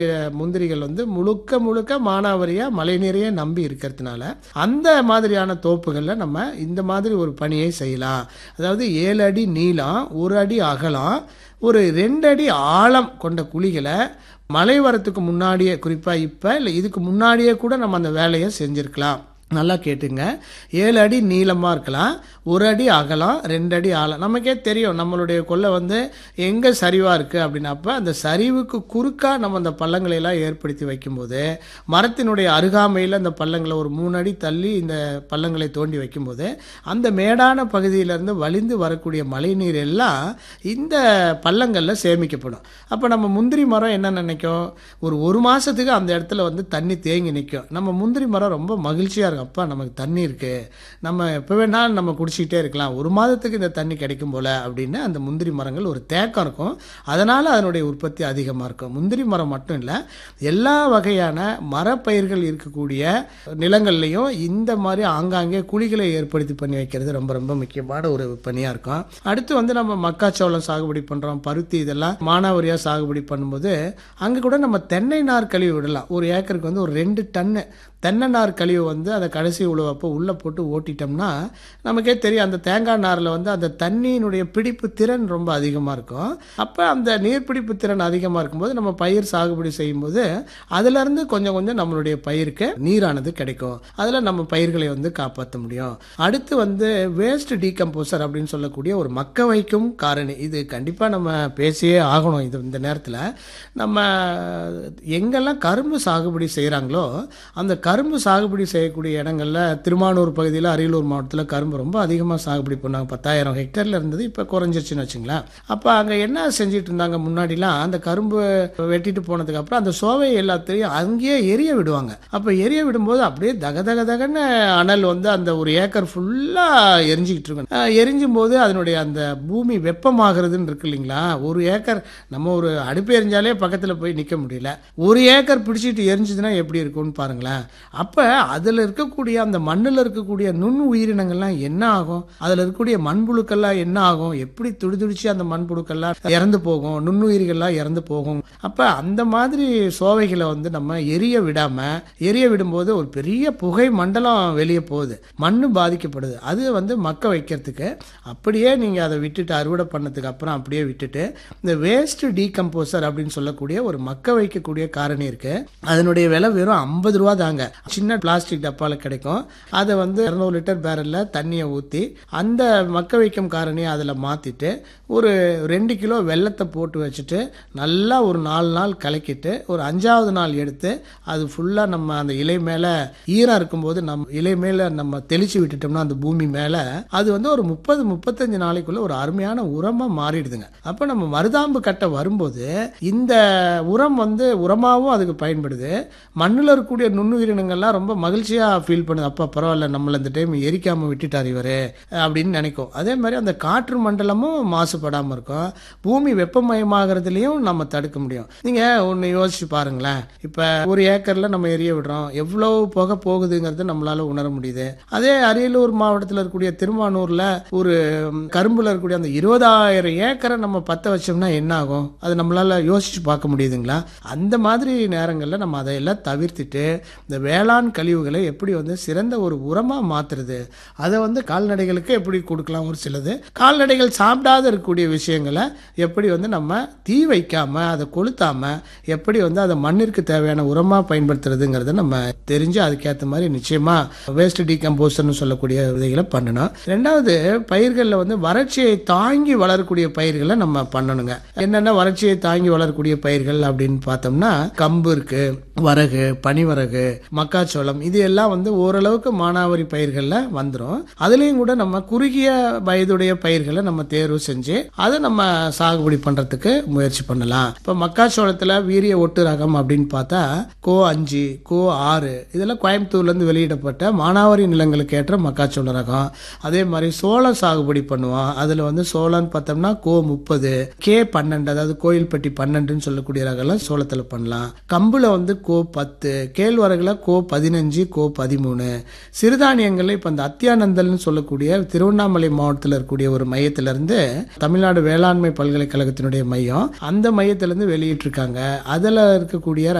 முந்திரிகள் வந்து முழுக்க முழுக்க மானாவரியா மழைநீரையே நம்பி இருக்கிறதுனால அந்த மாதிரியான தோப்புகள்ல நம்ம இந்த மாதிரி ஒரு பணியை செய்யலாம் அதாவது ஏழு அடி நீளம் ஒரு அடி அகலம் ஒரு ரெண்டு அடி ஆழம் கொண்ட குழிகளை மழை வரத்துக்கு முன்னாடியே குறிப்பா இப்ப இல்லை இதுக்கு முன்னாடியே கூட நம்ம அந்த வேலையை செஞ்சிருக்கலாம் நல்லா கேட்டுங்க ஏழு அடி நீளமாக இருக்கலாம் ஒரு அடி அகலம் ரெண்டு அடி ஆழம் நமக்கே தெரியும் நம்மளுடைய கொல்லை வந்து எங்கே சரிவாக இருக்குது அப்படின்னப்ப அந்த சரிவுக்கு குறுக்கா நம்ம அந்த பள்ளங்களை எல்லாம் ஏற்படுத்தி வைக்கும்போது மரத்தினுடைய அருகாமையில் அந்த பள்ளங்களை ஒரு மூணு அடி தள்ளி இந்த பள்ளங்களை தோண்டி வைக்கும்போது அந்த மேடான பகுதியிலேருந்து வழிந்து வரக்கூடிய மழைநீர் எல்லாம் இந்த பள்ளங்களில் சேமிக்கப்படும் அப்போ நம்ம முந்திரி மரம் என்ன நினைக்கும் ஒரு ஒரு மாதத்துக்கு அந்த இடத்துல வந்து தண்ணி தேங்கி நிற்கும் நம்ம முந்திரி மரம் ரொம்ப மகிழ்ச்சியாக இருக்கும் அப்பா நமக்கு தண்ணி இருக்கு நம்ம எப்போ வேணாலும் நம்ம குடிச்சிக்கிட்டே இருக்கலாம் ஒரு மாதத்துக்கு இந்த தண்ணி கிடைக்கும் போல அப்படின்னு அந்த முந்திரி மரங்கள் ஒரு தேக்கம் இருக்கும் அதனால அதனுடைய உற்பத்தி அதிகமாக இருக்கும் முந்திரி மரம் மட்டும் இல்லை எல்லா வகையான மரப்பயிர்கள் இருக்கக்கூடிய நிலங்கள்லையும் இந்த மாதிரி ஆங்காங்கே குழிகளை ஏற்படுத்தி பண்ணி வைக்கிறது ரொம்ப ரொம்ப முக்கியமான ஒரு பணியாக இருக்கும் அடுத்து வந்து நம்ம மக்காச்சோளம் சாகுபடி பண்ணுறோம் பருத்தி இதெல்லாம் மானாவரியாக சாகுபடி பண்ணும்போது அங்கே கூட நம்ம தென்னை நார் கழிவு விடலாம் ஒரு ஏக்கருக்கு வந்து ஒரு ரெண்டு டன்னு தென்னை நார் கழிவு வந்து அதை கடைசி உழவப்போ உள்ளே போட்டு ஓட்டிட்டோம்னா நமக்கே தெரியும் அந்த தேங்காய் நாரில் வந்து அந்த தண்ணியினுடைய பிடிப்பு திறன் ரொம்ப அதிகமாக இருக்கும் அப்போ அந்த நீர்பிடிப்பு திறன் அதிகமாக இருக்கும்போது நம்ம பயிர் சாகுபடி செய்யும்போது அதுலேருந்து கொஞ்சம் கொஞ்சம் நம்மளுடைய பயிருக்கு நீரானது கிடைக்கும் அதில் நம்ம பயிர்களை வந்து காப்பாற்ற முடியும் அடுத்து வந்து வேஸ்ட் டீகம்போசர் அப்படின்னு சொல்லக்கூடிய ஒரு மக்க வைக்கும் காரணி இது கண்டிப்பாக நம்ம பேசியே ஆகணும் இது இந்த நேரத்தில் நம்ம எங்கெல்லாம் கரும்பு சாகுபடி செய்கிறாங்களோ அந்த கரும்பு சாகுபடி செய்யக்கூடிய இடங்கள்ல திருமானூர் பகுதியில் அரியலூர் மாவட்டத்தில் கரும்பு ரொம்ப அதிகமாக சாகுபடி பண்ணாங்க பத்தாயிரம் ஹெக்டேர்ல இருந்தது இப்போ குறைஞ்சிருச்சுன்னு வச்சுங்களேன் அப்போ அங்கே என்ன செஞ்சுட்டு இருந்தாங்க முன்னாடிலாம் அந்த கரும்பு வெட்டிட்டு போனதுக்கு அப்புறம் அந்த சோவையை எல்லாத்தையும் அங்கேயே எரிய விடுவாங்க அப்போ எரிய விடும்போது அப்படியே தக தக தகன்னு அனல் வந்து அந்த ஒரு ஏக்கர் ஃபுல்லாக எரிஞ்சுக்கிட்டு இருக்கும் அஹ் எரிஞ்சும் போது அதனுடைய அந்த பூமி வெப்பமாகிறதுன்னு இருக்கு இல்லைங்களா ஒரு ஏக்கர் நம்ம ஒரு அடுப்பு எரிஞ்சாலே பக்கத்தில் போய் நிற்க முடியல ஒரு ஏக்கர் பிடிச்சிட்டு எரிஞ்சுதுன்னா எப்படி இருக்கும்னு பாருங்களேன் அப்போ அதில் இருக்கக்கூடிய அந்த மண்ணில் இருக்கக்கூடிய நுண் உயிரினங்கள்லாம் என்ன ஆகும் அதில் இருக்கக்கூடிய மண்புழுக்கள்லாம் என்ன ஆகும் எப்படி துடிதுடிச்சு அந்த மண்புழுக்கள்லாம் இறந்து போகும் நுண்ணுயிர்கள்லாம் இறந்து போகும் அப்போ அந்த மாதிரி சோவைகளை வந்து நம்ம எரிய விடாம எரிய விடும்போது ஒரு பெரிய புகை மண்டலம் வெளியே போகுது மண்ணு பாதிக்கப்படுது அது வந்து மக்க வைக்கிறதுக்கு அப்படியே நீங்கள் அதை விட்டுட்டு அறுவடை பண்ணதுக்கு அப்புறம் அப்படியே விட்டுட்டு இந்த வேஸ்ட் டீகம்போசர் அப்படின்னு சொல்லக்கூடிய ஒரு மக்க வைக்கக்கூடிய காரணி இருக்கு அதனுடைய விலை வெறும் ஐம்பது ரூபா தாங்க சின்ன பிளாஸ்டிக் டப்பால கிடைக்கும் அதை வந்து இரநூறு லிட்டர் பேரல்ல தண்ணியை ஊற்றி அந்த மக்க வைக்கும் காரணியை அதில் மாற்றிட்டு ஒரு ரெண்டு கிலோ வெள்ளத்தை போட்டு வச்சுட்டு நல்லா ஒரு நாலு நாள் கலக்கிட்டு ஒரு அஞ்சாவது நாள் எடுத்து அது ஃபுல்லாக நம்ம அந்த இலை மேலே ஈரம் இருக்கும்போது நம்ம இலை மேலே நம்ம தெளிச்சு விட்டுட்டோம்னா அந்த பூமி மேலே அது வந்து ஒரு முப்பது முப்பத்தஞ்சு நாளைக்குள்ள ஒரு அருமையான உரமாக மாறிடுதுங்க அப்போ நம்ம மருதாம்பு கட்டை வரும்போது இந்த உரம் வந்து உரமாகவும் அதுக்கு பயன்படுது மண்ணில் இருக்கக்கூடிய நுண்ணுயிரினங்கள்லாம் ரொம்ப மகிழ்ச்சியாக ஃபீல் பண்ணுது அப்பா பரவாயில்ல நம்மளை இந்த டைம் எரிக்காமல் விட்டுட்டார் இவர் அப்படின்னு நினைக்கும் அதே மாதிரி அந்த காற்று மண்டலமும் மாசுபடாமல் இருக்கும் பூமி வெப்பமயமாகறதுலையும் நம்ம தடுக்க முடியும் நீங்கள் ஒன்று யோசிச்சு பாருங்களேன் இப்போ ஒரு ஏக்கரில் நம்ம எரிய விடுறோம் எவ்வளோ புகை போகுதுங்கிறது நம்மளால உணர முடியுது அதே அரியலூர் மாவட்டத்தில் இருக்கக்கூடிய திருமானூரில் ஒரு கரும்புல இருக்கக்கூடிய அந்த இருபதாயிரம் ஏக்கரை நம்ம பற்ற வச்சோம்னா என்ன ஆகும் அது நம்மளால யோசிச்சு பார்க்க முடியுதுங்களா அந்த மாதிரி நேரங்களில் நம்ம அதையெல்லாம் தவிர்த்துட்டு இந்த வேளாண் கழிவுகளை எப்படி வந்து சிறந்த ஒரு உரமாக மாற்றுறது அதை வந்து கால்நடைகளுக்கு எப்படி கொடுக்கலாம் ஒரு சிலது கால்நடைகள் சாப்பிடாத இருக்கக்கூடிய விஷயங்களை எப்படி வந்து நம்ம தீ வைக்காம அதை கொளுத்தாம எப்படி வந்து அதை மண்ணிற்கு தேவையான உரமாக பயன்படுத்துறதுங்கிறத நம்ம தெரிஞ்சு அதுக்கேற்ற மாதிரி நிச்சயமா வேஸ்ட் டீகம்போசர்னு சொல்லக்கூடிய விதைகளை பண்ணணும் ரெண்டாவது பயிர்களில் வந்து வறட்சியை தாங்கி வளரக்கூடிய பயிர்களை நம்ம பண்ணணுங்க என்னென்ன வறட்சியை தாங்கி வளரக்கூடிய பயிர்கள் அப்படின்னு பார்த்தோம்னா கம்பு இருக்கு வரகு பனிவரகு மக்காச்சோளம் இது எல்லாம் வந்து ஓரளவுக்கு மானாவாரி பயிர்களில் வந்துடும் அதுலேயும் கூட நம்ம குறுகிய வயதுடைய பயிர்களை நம்ம தேர்வு செஞ்சு அதை நம்ம சாகுபடி பண்றதுக்கு முயற்சி பண்ணலாம் இப்போ மக்காச்சோளத்தில் வீரிய ஒட்டு ரகம் அப்படின்னு பார்த்தா கோ அஞ்சு கோ ஆறு இதெல்லாம் கோயம்புத்தூர்லேருந்து வெளியிடப்பட்ட மானாவாரி நிலங்களுக்கு ஏற்ற மக்காச்சோள ரகம் அதே மாதிரி சோளம் சாகுபடி பண்ணுவோம் அதில் வந்து சோளம்னு பார்த்தோம்னா கோ முப்பது கே பன்னெண்டு அதாவது கோயில்பட்டி பன்னெண்டுன்னு சொல்லக்கூடிய ரகம்லாம் சோளத்தில் பண்ணலாம் கம்புல வந்து கோ பத்து கேழ்வரகுல கோ பதினஞ்சு கோ பதினாறு பதிமூணு சிறுதானியங்கள்ல இப்போ அந்த அத்தியானந்தல்னு சொல்லக்கூடிய திருவண்ணாமலை மாவட்டத்தில் இருக்கக்கூடிய ஒரு மையத்திலிருந்து தமிழ்நாடு வேளாண்மை பல்கலைக்கழகத்தினுடைய மையம் அந்த மையத்திலிருந்து வெளியிட்டிருக்காங்க அதில் இருக்கக்கூடிய